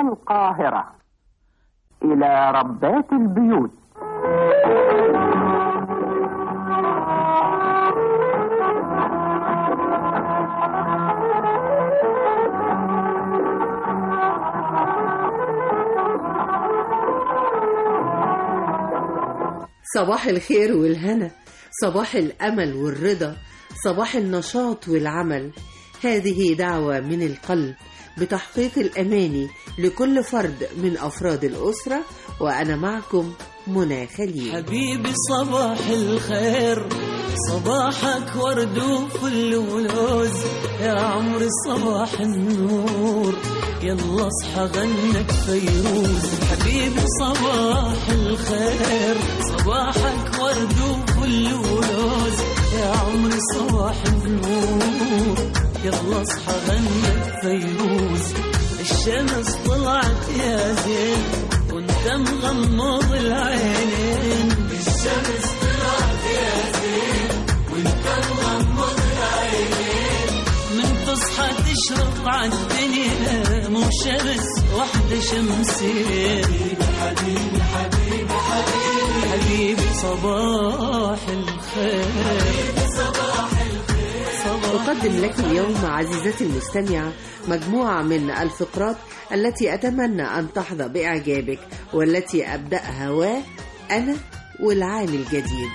القاهرة إلى ربات البيوت صباح الخير والهنا صباح الأمل والرضا صباح النشاط والعمل هذه دعوة من القلب بتحقيق الأماني لكل فرد من أفراد الأسرة وأنا معكم منى خليل حبيبي صباح الخير صباحك ورد وفل ولوز يا عمري صباح النور يلا اصحى غنك فيروز حبيبي صباح الخير صباحك ورد وفل ولوز يا عمري صباح النور يلا اصحى غنك فيروز الشمس طلعت يا زين وانت مغمض العينين الشمس طلعت يا زين وانت مغمض العينين من تصحى تشرق عالدنيا مو شمس واحدة شمسين حبيبي حبيبي حبيبي حبيبي صباح الخير حبيبي صباح الخير صباح أقدم لك اليوم عزيزتي المستمعة مجموعة من الفقرات التي أتمنى أن تحظى بإعجابك والتي أبدأها و أنا والعام الجديد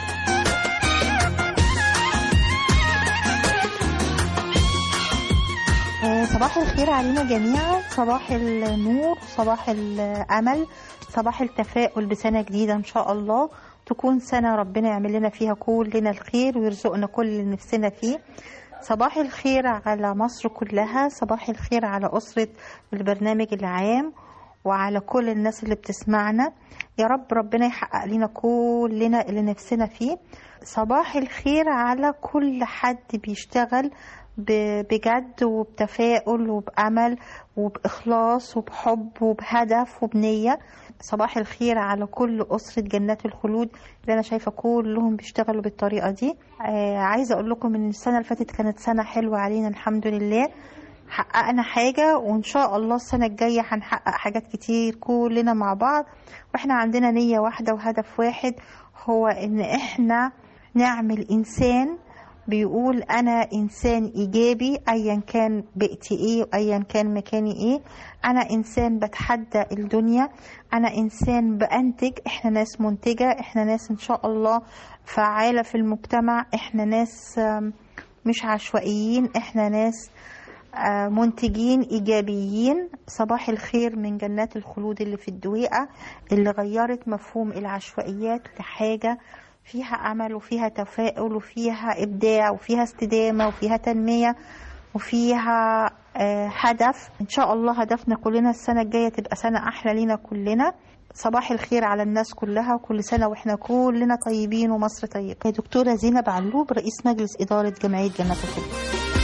آه، صباح الخير علينا جميعا صباح النور صباح الأمل صباح التفاؤل بسنة جديدة إن شاء الله تكون سنة ربنا يعمل لنا فيها كلنا الخير ويرزقنا كل اللي نفسنا فيه صباح الخير على مصر كلها صباح الخير على أسرة البرنامج العام وعلى كل الناس اللي بتسمعنا يا رب ربنا يحقق لنا كلنا اللي نفسنا فيه صباح الخير على كل حد بيشتغل ب- بجد وبتفاؤل وبأمل وبإخلاص وبحب وبهدف وبنية صباح الخير على كل أسرة جنات الخلود اللي أنا شايفة كلهم بيشتغلوا بالطريقة دي آه عايزة أقول لكم إن السنة اللي فاتت كانت سنة حلوة علينا الحمد لله حققنا حاجة وإن شاء الله السنة الجاية هنحقق حاجات كتير كلنا مع بعض وإحنا عندنا نية واحدة وهدف واحد هو إن إحنا نعمل إنسان بيقول أنا إنسان إيجابي أيا كان بيئتي إيه وأيا كان مكاني إيه أنا إنسان بتحدى الدنيا أنا إنسان بأنتج إحنا ناس منتجة إحنا ناس إن شاء الله فعالة في المجتمع إحنا ناس آم، مش عشوائيين إحنا ناس آه، منتجين إيجابيين صباح الخير من جنات الخلود اللي في الدويقة اللي غيرت مفهوم العشوائيات لحاجة فيها أمل وفيها تفاؤل وفيها إبداع وفيها استدامة وفيها تنمية وفيها آه، هدف إن شاء الله هدفنا كلنا السنة الجاية تبقى سنة أحلى لينا كلنا صباح الخير على الناس كلها وكل سنة وإحنا كلنا طيبين ومصر طيبة يا دكتورة زينب علوب رئيس مجلس إدارة جمعية جنات الخلود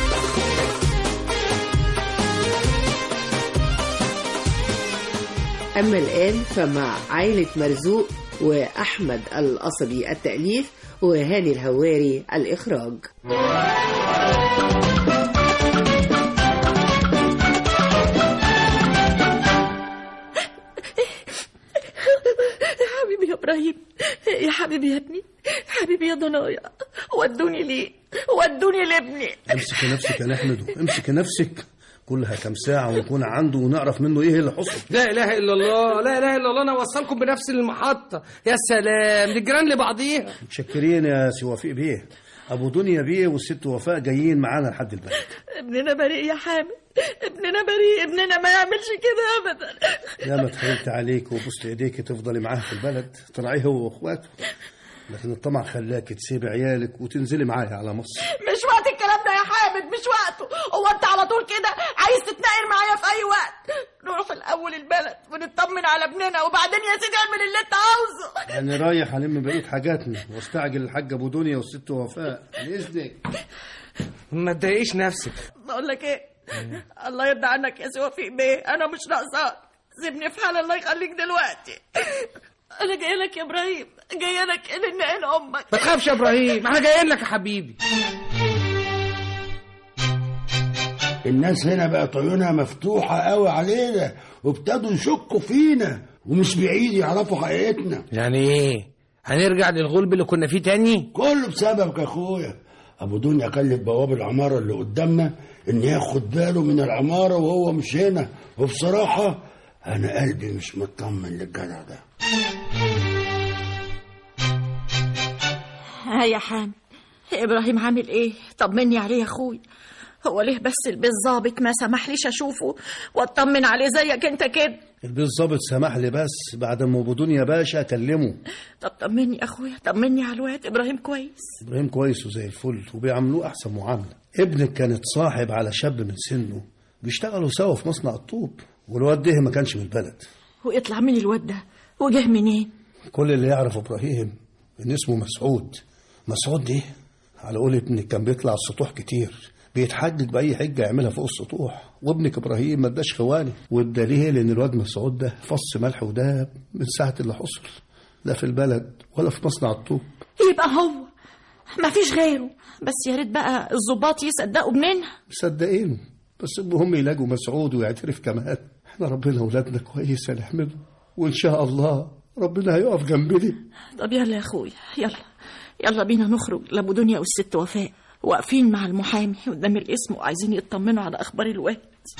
أما الآن فمع عائلة مرزوق وأحمد القصبي التأليف وهاني الهواري الإخراج يا حبيبي يا ابراهيم يا حبيبي يا ابني حبيبي يا ضنايا ودوني ليه ودوني لابني امسك نفسك يا نحمد امسك نفسك كلها كام ساعة ونكون عنده ونعرف منه ايه اللي حصل لا اله الا الله لا اله الا الله انا اوصلكم بنفس المحطه يا سلام دي جيران لبعضيها متشكرين يا سي وفيق بيه ابو دنيا بيه والست وفاء جايين معانا لحد البلد ابننا بريء يا حامد ابننا بريء ابننا ما يعملش كده ابدا يا ما اتحايلت عليك وبوست ايديك تفضلي معاه في البلد تراعيه هو واخواته لكن الطمع خلاك تسيبي عيالك وتنزلي معايا على مصر مش وقت الكلام ده يا حامد مش وقته هو انت على طول كده عايز تتنقل معايا في اي وقت نروح الاول البلد ونطمن على ابننا وبعدين يا سيدي اعمل اللي انت عاوزه يعني رايح الم بقيه حاجاتنا واستعجل الحاج ابو دنيا والست وفاء باذنك ما تضايقيش نفسك بقول لك ايه الله يرضى عنك يا سي وفيق بيه انا مش ناقصاك سيبني في حال الله يخليك دلوقتي انا جايه لك يا ابراهيم جايه لك ان عين امك ما تخافش يا ابراهيم احنا جايين لك يا حبيبي الناس هنا بقت عيونها مفتوحة قوي علينا وابتدوا يشكوا فينا ومش بعيد يعرفوا حقيقتنا يعني ايه هنرجع للغلب اللي كنا فيه تاني كله بسببك يا اخويا ابو دنيا كلف بواب العماره اللي قدامنا ان ياخد باله من العماره وهو مش هنا وبصراحه انا قلبي مش مطمن للجدع ده ها يا حامد ابراهيم عامل ايه طمني عليه يا اخوي هو ليه بس البيت ظابط ما سمحليش اشوفه واطمن عليه زيك انت كده البيت ظابط سمح لي بس بعد ما ابو دنيا باشا اكلمه طب طمني يا اخويا طمني على الواد ابراهيم كويس ابراهيم كويس وزي الفل وبيعاملوه احسن معامله ابنك كان اتصاحب على شاب من سنه بيشتغلوا سوا في مصنع الطوب والواد ده ما كانش من البلد ويطلع من الواد ده وجه منين كل اللي يعرف ابراهيم ان اسمه مسعود مسعود ده على قول ابنك كان بيطلع السطوح كتير بيتحجج باي حجه يعملها فوق السطوح وابنك ابراهيم ما اداش خواني والدليل ان الواد مسعود ده فص ملح ودهب من ساعه اللي حصل لا في البلد ولا في مصنع الطوب يبقى هو ما فيش غيره بس يا ريت بقى الظباط يصدقوا مننا مصدقينه بس المهم يلاقوا مسعود ويعترف كمان احنا ربنا اولادنا كويس هنحمده وان شاء الله ربنا هيقف جنبنا طب يلا يا اخويا يلا يلا بينا نخرج لابو دنيا والست وفاء واقفين مع المحامي قدام الاسم وعايزين يطمنوا على اخبار الواد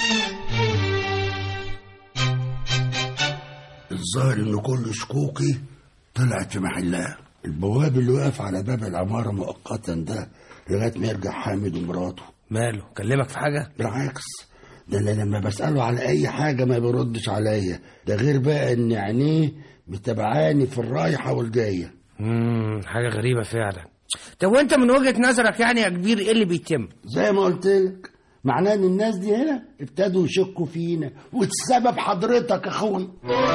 الظاهر ان كل شكوكي طلعت في محلها البواب اللي واقف على باب العماره مؤقتا ده لغايه ما يرجع حامد ومراته ماله كلمك في حاجه بالعكس ده انا لما بساله على اي حاجه ما بيردش عليا ده غير بقى ان عينيه متابعاني في الرايحه والجايه امم حاجه غريبه فعلا طب وانت من وجهه نظرك يعني يا كبير ايه اللي بيتم زي ما قلت لك معناه ان الناس دي هنا ابتدوا يشكوا فينا والسبب حضرتك يا اخوي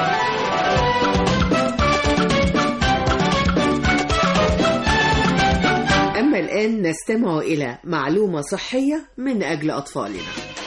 أما الآن نستمع إلى معلومة صحية من أجل أطفالنا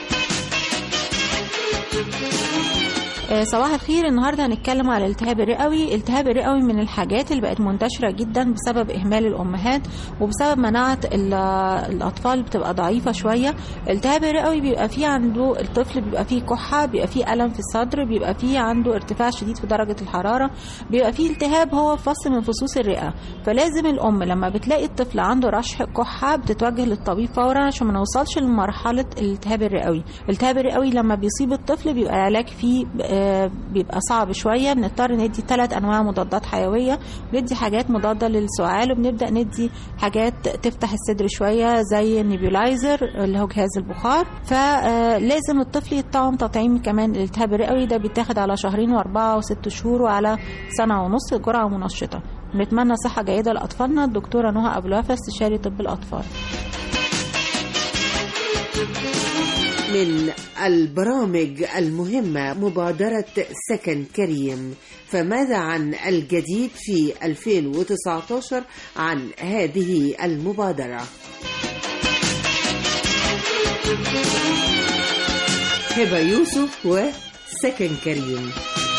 آه، صباح الخير النهارده هنتكلم على الالتهاب الرئوي الالتهاب الرئوي من الحاجات اللي بقت منتشره جدا بسبب اهمال الامهات وبسبب مناعه ال- الاطفال بتبقى ضعيفه شويه الالتهاب الرئوي بيبقى فيه عنده الطفل بيبقى فيه كحه بيبقى فيه الم في الصدر بيبقى فيه عنده ارتفاع شديد في درجه الحراره بيبقى فيه التهاب هو فص من فصوص الرئه فلازم الام لما بتلاقي الطفل عنده رشح كحه بتتوجه للطبيب فورا عشان ما نوصلش لمرحله الالتهاب الرئوي الالتهاب الرئوي لما بيصيب الطفل بيبقى العلاج فيه آه، بيبقى صعب شويه بنضطر ندي ثلاث انواع مضادات حيويه بندي حاجات مضاده للسعال وبنبدا ندي حاجات تفتح الصدر شويه زي النيبيولايزر اللي هو جهاز البخار فلازم الطفل يطعم تطعيم كمان الالتهاب الرئوي ده بيتاخد على شهرين واربعه وست شهور وعلى سنه ونص جرعه منشطه بنتمنى صحه جيده لاطفالنا الدكتوره نهى ابو الوفا استشاري طب الاطفال من البرامج المهمة مبادرة سكن كريم فماذا عن الجديد في 2019 عن هذه المبادرة هبة يوسف وسكن كريم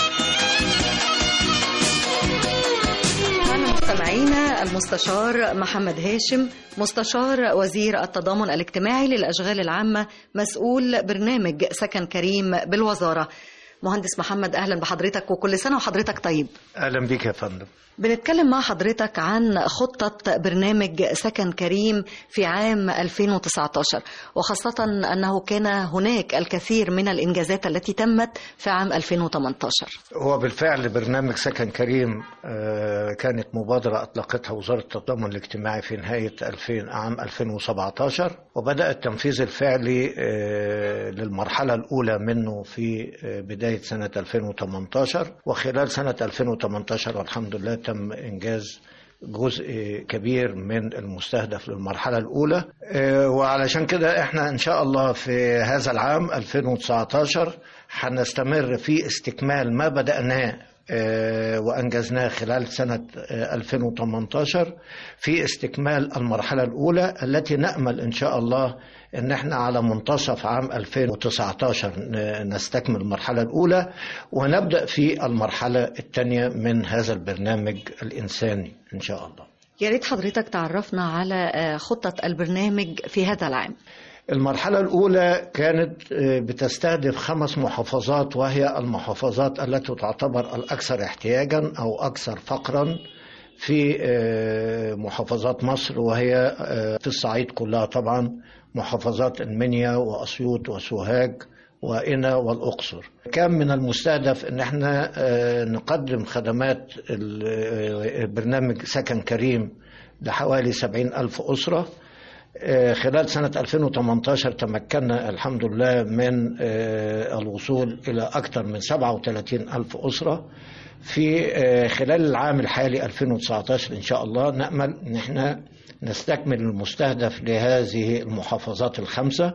معنا مستمعينا المستشار محمد هاشم مستشار وزير التضامن الاجتماعي للأشغال العامة مسؤول برنامج سكن كريم بالوزارة مهندس محمد أهلا بحضرتك وكل سنة وحضرتك طيب اهلا بيك يا فندم بنتكلم مع حضرتك عن خطة برنامج سكن كريم في عام 2019 وخاصة أنه كان هناك الكثير من الإنجازات التي تمت في عام 2018 هو بالفعل برنامج سكن كريم آه، كانت مبادرة أطلقتها وزارة التضامن الاجتماعي في نهاية 2000 عام 2017 وبدأ التنفيذ الفعلي آه، للمرحلة الأولى منه في آه، بداية سنة 2018 وخلال سنة 2018 والحمد لله تم إنجاز جزء كبير من المستهدف للمرحلة الأولى آه، وعلشان كده احنا إن شاء الله في هذا العام 2019 هنستمر في استكمال ما بدأناه آه، وأنجزناه خلال سنة آه، 2018 في استكمال المرحلة الأولى التي نأمل إن شاء الله إن احنا على منتصف عام 2019 ن- نستكمل المرحلة الأولى ونبدأ في المرحلة الثانية من هذا البرنامج الإنساني إن شاء الله يا ريت حضرتك تعرفنا على آه، خطة البرنامج في هذا العام المرحلة الأولى كانت آه، بتستهدف خمس محافظات وهي المحافظات التي تعتبر الأكثر احتياجا أو أكثر فقرا في آه، محافظات مصر وهي آه، في الصعيد كلها طبعا محافظات المنيا وأسيوط وسوهاج وإنا والأقصر كان من المستهدف أن احنا آه، نقدم خدمات ال- آه، برنامج سكن كريم لحوالي سبعين ألف أسرة آه، خلال سنة 2018 تمكنا الحمد لله من آه، الوصول إلى أكثر من 37 ألف أسرة في آه، خلال العام الحالي 2019 إن شاء الله نأمل أن احنا نستكمل المستهدف لهذه المحافظات الخمسة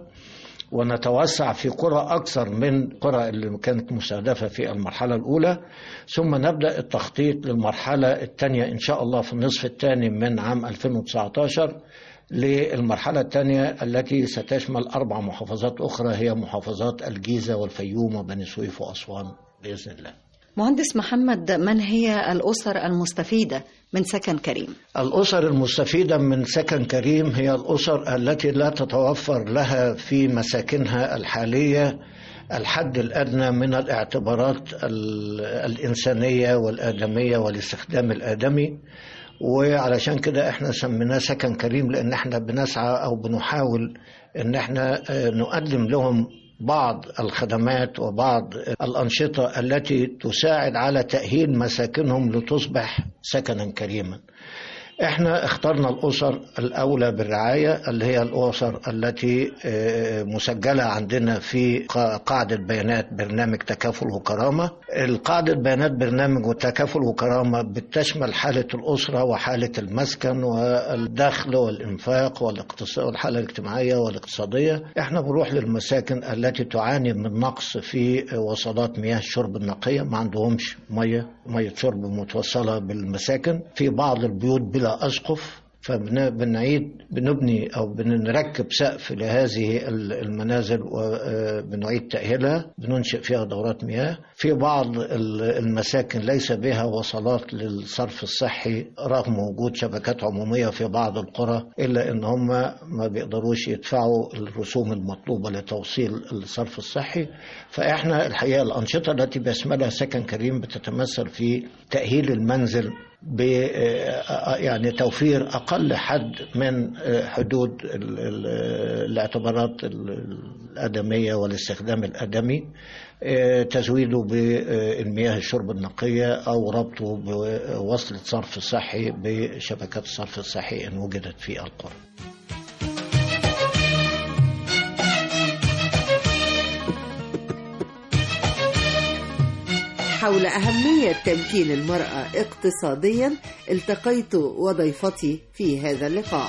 ونتوسع في قرى أكثر من قرى اللي كانت مستهدفة في المرحلة الأولى ثم نبدأ التخطيط للمرحلة الثانية إن شاء الله في النصف الثاني من عام 2019 للمرحلة الثانية التي ستشمل أربع محافظات أخرى هي محافظات الجيزة والفيوم وبني سويف وأسوان بإذن الله مهندس محمد من هي الأسر المستفيدة من سكن كريم الأسر المستفيدة من سكن كريم هي الأسر التي لا تتوفر لها في مساكنها الحالية الحد الأدنى من الاعتبارات ال- الإنسانية والآدمية والاستخدام الآدمي وعلشان كده احنا سميناه سكن كريم لأن احنا بنسعى أو بنحاول ان احنا آه، نقدم لهم بعض الخدمات وبعض الأنشطة التي تساعد على تأهيل مساكنهم لتصبح سكنا كريما احنا اخترنا الاسر الاولى بالرعايه اللي هي الاسر التي آه، مسجله عندنا في قا- قاعده بيانات برنامج تكافل وكرامه القاعده بيانات برنامج وتكافل وكرامه بتشمل حاله الاسره وحاله المسكن والدخل والانفاق والاقتصاد والحاله الاجتماعيه والاقتصاديه احنا بنروح للمساكن التي تعاني من نقص في وصلات مياه الشرب النقيه ما عندهمش ميه ميه شرب متوصله بالمساكن في بعض البيوت بلا اسقف فبنعيد بنبني او بنركب سقف لهذه ال- المنازل وبنعيد تاهيلها بننشئ فيها دورات مياه في بعض ال- المساكن ليس بها وصلات للصرف الصحي رغم وجود شبكات عموميه في بعض القرى الا ان هم ما بيقدروش يدفعوا الرسوم المطلوبه لتوصيل الصرف الصحي فاحنا الحقيقه الانشطه التي بيشملها سكن كريم بتتمثل في تاهيل المنزل ب يعني توفير اقل حد من حدود ال- ال- الاعتبارات ال- الادميه والاستخدام الادمي آه، تزويده بالمياه الشرب النقيه او ربطه بوصله صرف صحي بشبكات الصرف الصحي ان وجدت في القرى. حول أهمية تمكين المرأة اقتصاديا التقيت وضيفتي في هذا اللقاء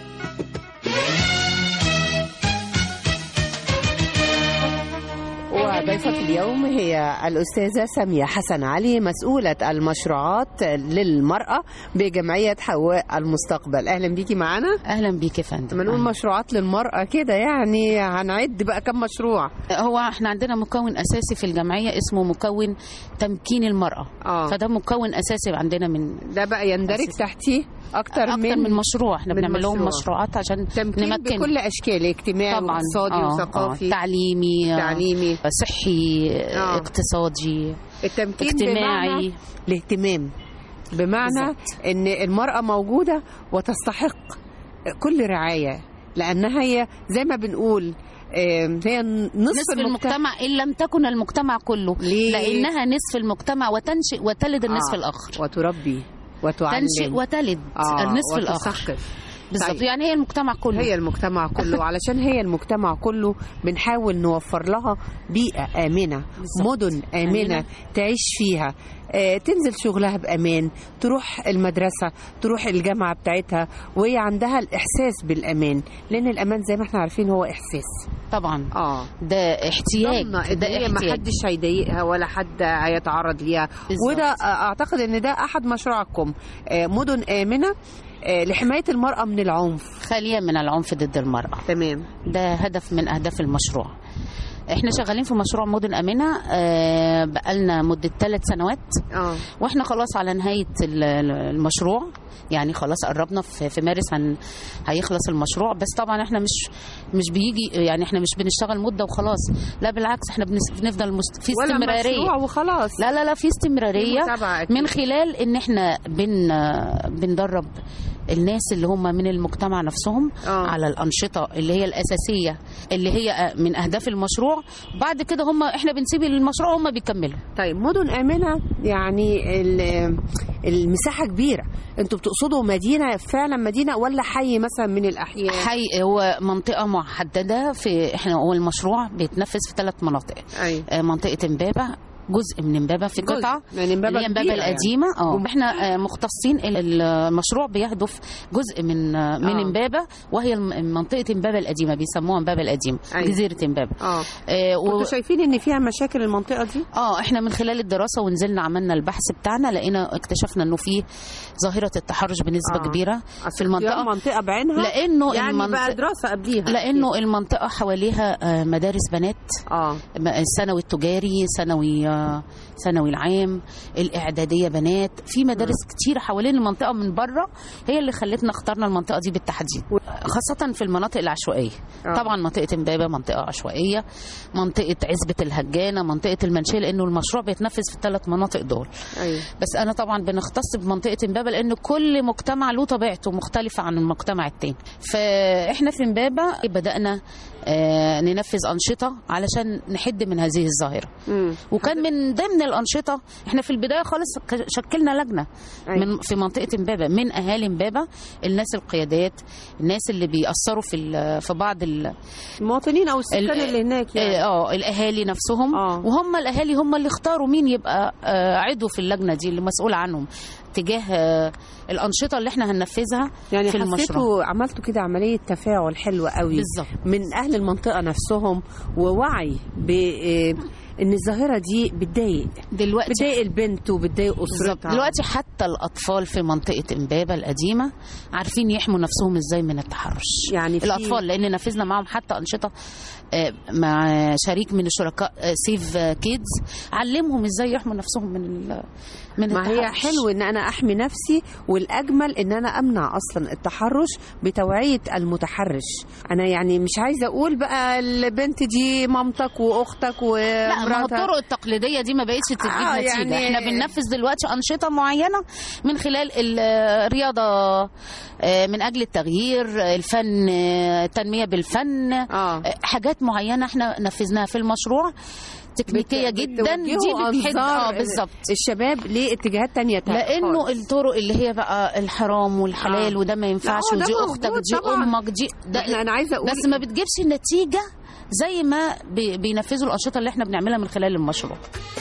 وضيفة اليوم هي الأستاذة سامية حسن علي مسؤولة المشروعات للمرأة بجمعية حواء المستقبل أهلا بيكي معنا اهلا بيك يا فندم لما نقول أهلاً. مشروعات للمرأة كده يعني هنعد بقى كم مشروع هو احنا عندنا مكون اساسي في الجمعيه اسمه مكون تمكين المراه آه. فده مكون اساسي عندنا من ده بقى يندرج أساسي. تحتيه أكتر, اكتر من, من مشروع احنا من بنعمل لهم مشروع. مشروعات عشان تمكين نمكن بكل أشكاله اجتماعي طبعا واقتصادي آه، وثقافي آه. تعليمي آه، تعليمي. صحي آه. آه. اقتصادي التمكين اجتماعي. بمعنى الاهتمام بمعنى ان المرأة موجودة وتستحق كل رعاية لأنها هي زي ما بنقول آم، هي نصف, نصف المجتمع ان لم تكن المجتمع كله ليه؟ لانها نصف المجتمع وتنشئ وتلد النصف آه. الاخر وتربي وتعلم تنشئ وتلد آه، النصف الاخر وتثقف. بالظبط طيب. يعني هي المجتمع كله هي المجتمع كله علشان هي المجتمع كله بنحاول نوفر لها بيئة آمنة مدن آمنة آمنة. تعيش فيها آه، تنزل شغلها بأمان تروح المدرسة تروح الجامعة بتاعتها وهي عندها الإحساس بالأمان لأن الأمان زي ما احنا عارفين هو إحساس طبعا اه ده احتياج ضمن ده ان هي ما احتياج حدش هيضايقها ولا حد هيتعرض ليها بالظبط. وده آه، اعتقد ان ده احد مشروعكم آه، مدن امنه آه، لحمايه المراه من العنف خالية من العنف ضد المرأة تمام ده هدف من أهداف المشروع احنا شغالين في مشروع مدن امنه آه، بقالنا مده ثلاث سنوات اه واحنا خلاص على نهايه ال- ال- المشروع يعني خلاص قربنا في في مارس هن هيخلص المشروع بس طبعا احنا مش مش بيجي يعني احنا مش بنشتغل مده وخلاص لا بالعكس احنا بنس- بنفضل مست... في ولا استمراريه مشروع وخلاص لا لا لا في استمراريه في متابعة أكيد. من خلال ان احنا بن بندرب الناس اللي هم من المجتمع نفسهم آه. على الانشطه اللي هي الاساسيه اللي هي من اهداف المشروع بعد كده هم احنا بنسيب المشروع هم بيكملوا طيب مدن آمنة يعني ال- المساحة كبيرة انتوا بتقصدوا مدينة فعلا مدينة ولا حي مثلا من الأحياء حي هو منطقه محدده في احنا هو المشروع بيتنفذ في ثلاث مناطق أيوة. آه، منطقه امبابه جزء من امبابه في جزء. قطعه يعني إمبابة اللي هي امبابه كبيرة يعني. القديمه اه احنا آه، مختصين ال- المشروع بيهدف جزء من آه، من آه. امبابه وهي الم- منطقه امبابه القديمه بيسموها امبابه القديمه أيوة. جزيره امبابه اه آه، و- كنتوا شايفين ان فيها مشاكل المنطقة دي اه احنا من خلال الدراسه ونزلنا عملنا البحث بتاعنا لقينا اكتشفنا انه في ظاهره التحرش بنسبه آه. آه. كبيره في اختيار المنطقه منطقة بعينها لانه يعني المنطقة بقى دراسة قبليها لانه المنطقه حواليها آه، مدارس بنات اه م- الثانوي التجاري ثانوي آه، ثانوي العام الاعداديه بنات في مدارس كتير حوالين المنطقه من بره هي اللي خلتنا اخترنا المنطقه دي بالتحديد خاصه في المناطق العشوائيه آه. طبعا منطقه امبابه منطقه عشوائيه منطقه عزبه الهجانه منطقه المنشيه لانه المشروع بيتنفذ في الثلاث مناطق دول ايوه بس انا طبعا بنختص بمنطقه امبابه لان كل مجتمع له طبيعته مختلفه عن المجتمع التاني فاحنا في امبابه بدانا آه، ننفذ انشطه علشان نحد من هذه الظاهره مم. وكان من ضمن الانشطه احنا في البدايه خالص ك- شكلنا لجنه أيوة. من في منطقه امبابه من اهالي امبابه الناس القيادات الناس اللي بيأثروا في ال- في بعض ال- المواطنين او السكان ال- اللي هناك يعني اه الاهالي نفسهم آه. وهم الاهالي هم اللي اختاروا مين يبقى آه، عضو في اللجنه دي اللي مسؤول عنهم تجاه آه، الانشطه اللي احنا هننفذها يعني في المشروع حسيتوا عملتوا كده عملية تفاعل حلوة قوي بالظبط. من أهل المنطقة نفسهم ووعي ب آه، إن الظاهرة دي بتضايق دلوقتي بتضايق البنت وبتضايق بالظبط أسرتها دلوقتي حتى الاطفال في منطقه امبابه القديمه عارفين يحموا نفسهم ازاي من التحرش يعني في- الاطفال لان نفذنا معاهم حتى انشطه آه، مع شريك من الشركاء آه، سيف آه، كيدز علمهم ازاي يحموا نفسهم من ال- من ما هي التحرش. حلو ان انا احمي نفسي والاجمل ان انا امنع اصلا التحرش بتوعيه المتحرش انا يعني مش عايزه اقول بقى البنت دي مامتك واختك لا ما هو ومراتها الطرق التقليديه دي ما بقتش تجيب آه، نتيجه يعني- احنا بننفذ دلوقتي انشطه معينه من خلال ال- الرياضه آه، من اجل التغيير آه، الفن آه، التنميه بالفن اه آه، حاجات معينه احنا نفذناها في المشروع تكنيكيه بت- جدا دي بتوجهوا بتحد اه أنظار بالظبط الشباب لاتجاهات تانية تا- لانه خالص. الطرق اللي هي بقى الحرام والحلال آه. وده ما ينفعش لا، هو ده ودي موجود اختك دي طبعاً. امك دي ده إحنا- انا عايزه اقول بس ما بتجيبش نتيجه زي ما بي- بينفذوا الانشطه اللي احنا بنعملها من خلال المشروع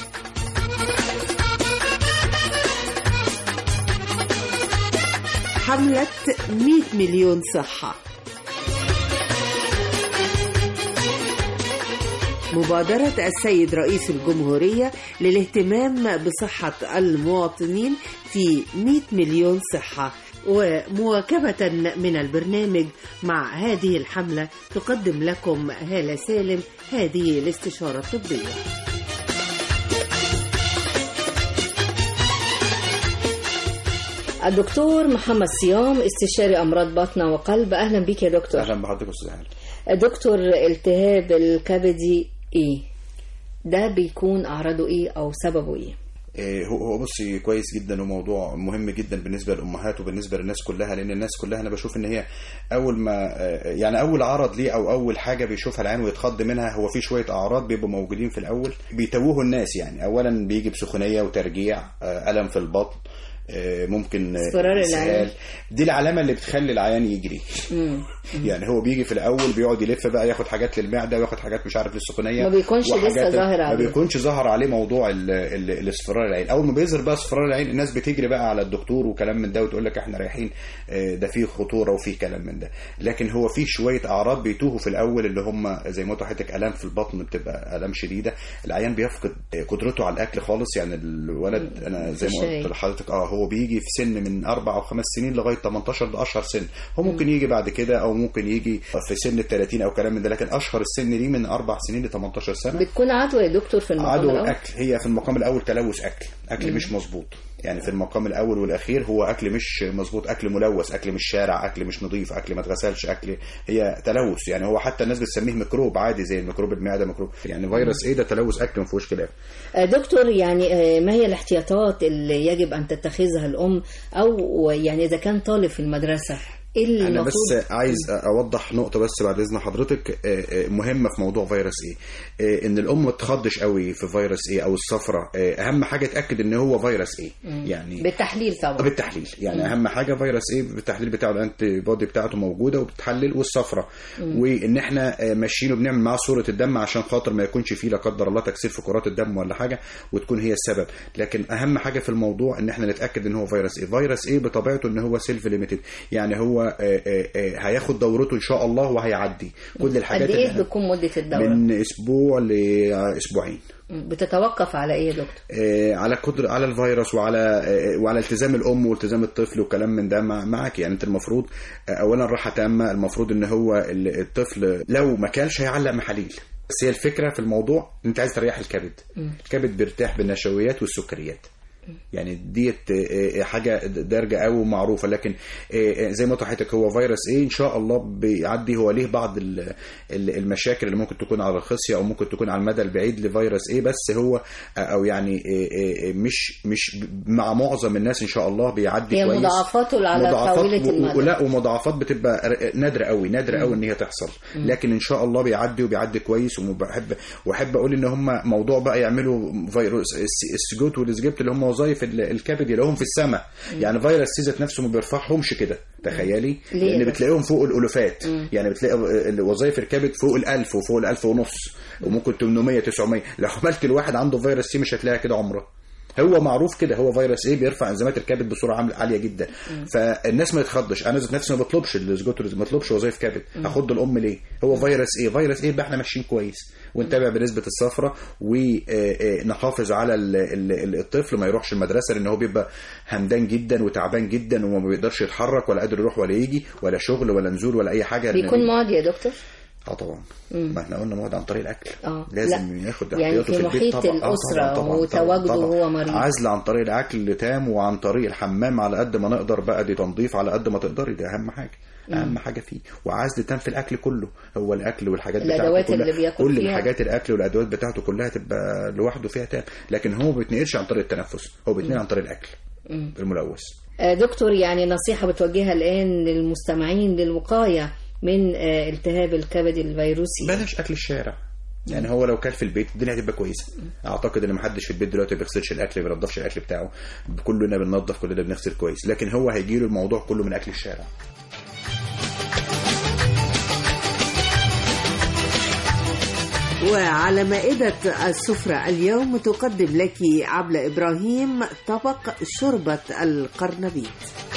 حملة 100 مليون صحة مبادرة السيد رئيس الجمهورية للاهتمام بصحة المواطنين في 100 مليون صحة ومواكبة من البرنامج مع هذه الحملة تقدم لكم هالة سالم هذه الاستشارة الطبية الدكتور محمد صيام استشاري امراض بطنه وقلب اهلا بك يا دكتور اهلا بحضرتك استاذ هاني دكتور التهاب الكبدي ايه ده بيكون اعراضه ايه او سببه ايه إيه، هو هو بصي كويس جدا وموضوع مهم جدا بالنسبه للامهات وبالنسبه للناس كلها لان الناس كلها انا بشوف ان هي اول ما آه، يعني اول عرض ليه او اول حاجه بيشوفها العين ويتخض منها هو في شويه اعراض بيبقوا موجودين في الاول بيتوهوا الناس يعني اولا بيجي بسخونيه وترجيع آه، الم في البطن آه، ممكن آه، اصفرار إسهال. العين. دي العلامه اللي بتخلي العيان يجري مم. يعني هو بيجي في الاول بيقعد يلف بقى ياخد حاجات للمعده وياخد حاجات مش عارف للسخونيه ما بيكونش لسه وحاجات- ظاهر ما عليه. بيكونش ظهر عليه موضوع ال- ال- الاصفرار العين اول ما بيظهر بقى اصفرار العين الناس بتجري بقى على الدكتور وكلام من ده وتقول لك احنا رايحين آه، ده فيه خطوره وفيه كلام من ده لكن هو فيه شويه اعراض بيتوهوا في الاول اللي هم زي ما قلت لحضرتك الام في البطن بتبقى الام شديده العيان بيفقد آه، قدرته على الاكل خالص يعني الولد انا زي ما الشهية. قلت لحضرتك اه هو بيجي في سن من اربع او خمس سنين لغايه 18 ده اشهر سن هو ممكن يجي بعد كده او ممكن يجي في سن ال 30 او كلام من ده لكن اشهر السن ليه من اربع سنين ل 18 سنه بتكون عدوى يا دكتور في المقام عدوى الأول؟ الاكل هي في المقام الاول تلوث اكل اكل مم. مش مظبوط يعني في المقام الاول والاخير هو اكل مش مظبوط اكل ملوث اكل مش شارع اكل مش نظيف اكل ما اتغسلش اكل هي تلوث يعني هو حتى الناس بتسميه ميكروب عادي زي الميكروب المعده ميكروب يعني فيروس ايه ده تلوث اكل ما فيهوش خلاف آه، دكتور يعني آه، ما هي الاحتياطات اللي يجب أن تتخذها الأم أو يعني إذا كان طالب في المدرسة إيه انا المفروض بس عايز اوضح نقطه بس بعد اذن حضرتك آه، آه، مهمه في موضوع فيروس ايه آه، ان الام ما تخضش قوي في فيروس ايه او الصفرة آه، اهم حاجه تاكد ان هو فيروس ايه مم. يعني بالتحليل طبعا بالتحليل يعني مم. اهم حاجه فيروس ايه بالتحليل بتاعه الانتي بودي بتاعته موجوده وبتتحلل والصفرة مم. وان احنا آه، ماشيين وبنعمل معاه صوره الدم عشان خاطر ما يكونش فيه لا قدر الله تكسير في كرات الدم ولا حاجه وتكون هي السبب لكن اهم حاجه في الموضوع ان احنا نتاكد ان هو فيروس ايه فيروس ايه بطبيعته ان هو سيلف ليميتد يعني هو آه، آه، آه، هياخد دورته ان شاء الله وهيعدي كل الحاجات قد اللي إيه احنا- بتكون مدة الدورة؟ من اسبوع لاسبوعين مم. بتتوقف على إيه يا دكتور؟ آه، على قدر على الفيروس وعلى آه، وعلى التزام الام والتزام الطفل وكلام من ده مع معك يعني انت المفروض آه، اولا راحه تامه المفروض ان هو ال- الطفل لو ما كلش هيعلق محاليل بس هي الفكره في الموضوع ان انت عايز تريح الكبد مم. الكبد بيرتاح بالنشويات والسكريات يعني ديت آه، آه، حاجه دارجه قوي ومعروفه لكن آه، آه، زي ما قلت لحضرتك هو فيروس ايه ان شاء الله بيعدي هو ليه بعض ال- ال- المشاكل اللي ممكن تكون على الخصيه او ممكن تكون على المدى البعيد لفيروس ايه بس هو آه، او يعني آه، آه، مش مش مع معظم الناس ان شاء الله بيعدي هي كويس مضاعفاته على طاولة و- المدى. ولا ومضاعفات بتبقى ر- نادره قوي نادره مم. قوي ان هي تحصل مم. لكن ان شاء الله بيعدي وبيعدي كويس وبحب واحب اقول ان هم موضوع بقى يعملوا فيروس الس- السجوت والسجبت اللي هم وظائف ال- الكبد يلاقوهم في السماء مم. يعني فيروس سي ذات نفسه ما بيرفعهمش كده تخيلي ليه لان ده؟ بتلاقيهم فوق الالوفات مم. يعني بتلاقي ال- وظائف الكبد فوق الألف وفوق الألف ونص وممكن 800 900 لو عملت الواحد عنده فيروس سي مش هتلاقيها كده عمره هو معروف كده هو فيروس ايه بيرفع انزيمات الكبد بسرعه عام- عاليه جدا فالناس ما يتخضش انا ذات نفسي ما بطلبش السجوت ما بطلبش وظائف كبد مم. اخد الام ليه هو فيروس ايه فيروس ايه بقى احنا ماشيين كويس ونتابع بنسبه الصفرة ونحافظ على ال- ال- ال- الطفل ما يروحش المدرسه لان هو بيبقى همدان جدا وتعبان جدا وما بيقدرش يتحرك ولا قادر يروح ولا يجي ولا شغل ولا نزول ولا اي حاجه لأن بيكون دي- معدي يا دكتور؟ اه طبعا مم. ما احنا قلنا مواد عن طريق الاكل اه لازم لا. ياخد يعني احتياطه في في البيت محيط طبعا آه الأسرة طبعا طبعا وتواجده طبعا وهو مريض. عزل عن طريق الاكل تام وعن طريق الحمام على قد ما نقدر بقى دي تنظيف على قد ما تقدري دي اهم حاجه مم. اهم حاجه فيه وعزل تام في الاكل كله هو الاكل والحاجات الأدوات بتاعته كلها اللي بياكل كل فيها. الحاجات الاكل والادوات بتاعته كلها تبقى لوحده فيها تام لكن هو ما بيتنقلش عن طريق التنفس هو بيتنقل مم. عن طريق الاكل مم. الملوث آه، دكتور يعني نصيحة بتوجهها الآن للمستمعين للوقاية من آه، التهاب الكبد الفيروسي بلاش اكل الشارع يعني هو لو كان في البيت الدنيا هتبقى كويسه اعتقد ان محدش في البيت دلوقتي ما بيغسلش الاكل ما بينضفش الاكل بتاعه كلنا بننضف كلنا بنغسل كويس لكن هو هيجي له الموضوع كله من اكل الشارع وعلى مائدة السفرة اليوم تقدم لك عبلة إبراهيم طبق شوربة القرنبيط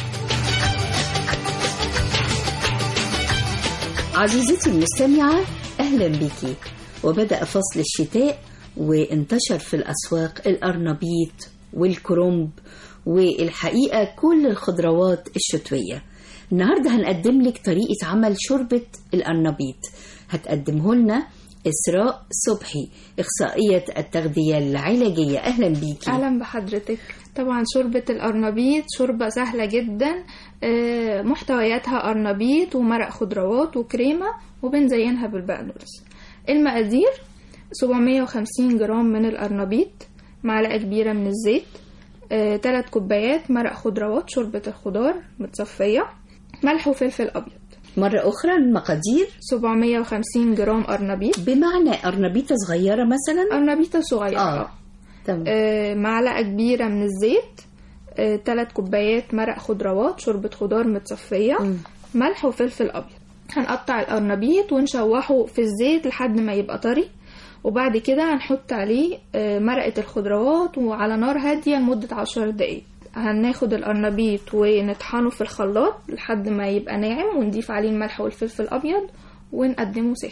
عزيزتي المستمعة أهلا بك وبدأ فصل الشتاء وانتشر في الأسواق الأرنبيط والكرنب والحقيقة كل الخضروات الشتوية النهاردة هنقدم لك طريقة عمل شوربة الأرنبيط هتقدمه لنا إسراء صبحي إخصائية التغذية العلاجية أهلا بيكي اهلا بحضرتك طبعا شوربة القرنبيط شوربة سهلة جدا آه، محتوياتها قرنبيط ومرق خضروات وكريمة وبنزينها بالبقدونس المقادير 750 جرام من القرنبيط معلقة كبيرة من الزيت آه، تلات كوبايات مرق خضروات شوربة الخضار متصفية ملح وفلفل أبيض مرة أخرى المقادير 750 جرام قرنبيط بمعنى قرنبيطة صغيرة مثلا قرنبيطة صغيرة آه. تمام آه، معلقة كبيرة من الزيت آه، تلات كوبايات مرق خضروات شوربة خضار متصفية ملح وفلفل أبيض هنقطع القرنبيط ونشوحه في الزيت لحد ما يبقى طري وبعد كده هنحط عليه آه، مرقة الخضروات وعلى نار هادية لمدة عشر دقايق هناخد القرنبيط ونطحنه في الخلاط لحد ما يبقى ناعم ونضيف عليه الملح والفلفل الأبيض ونقدمه ساخن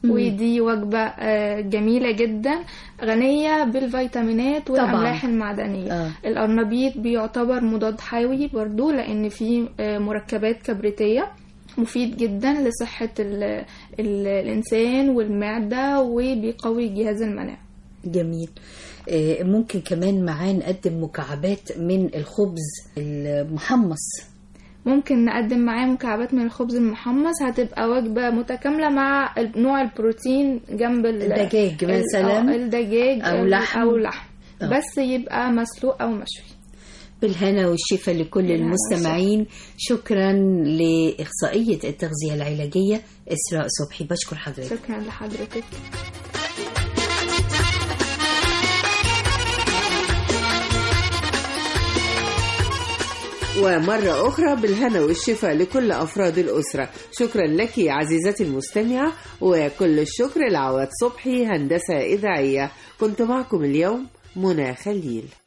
مم. ودي وجبة آه، جميلة جدا غنية بالفيتامينات والأملاح المعدنية آه. الأرنبيط بيعتبر مضاد حيوي برضو لأن فيه آه، مركبات كبريتية مفيد جدا لصحة ال ال الإنسان والمعدة وبيقوي الجهاز المناعي جميل آه، ممكن كمان معاه نقدم مكعبات من الخبز المحمص ممكن نقدم معاه مكعبات من الخبز المحمص هتبقى وجبة متكاملة مع ال- نوع البروتين جنب ال- الدجاج ال- مثلاً؟ آه، الدجاج أو ال- لحم؟ أو لحم آه. بس يبقى مسلوق أو مشوي بالهنا والشفا لكل بالهنا المستمعين شكرا لإخصائية التغذية العلاجية إسراء صبحي بشكر حضرتك شكرا لحضرتك ومرة أخرى بالهنا والشفاء لكل أفراد الأسرة شكرا لك عزيزتي المستمعة وكل الشكر لعواد صبحي هندسة إذاعية كنت معكم اليوم منى خليل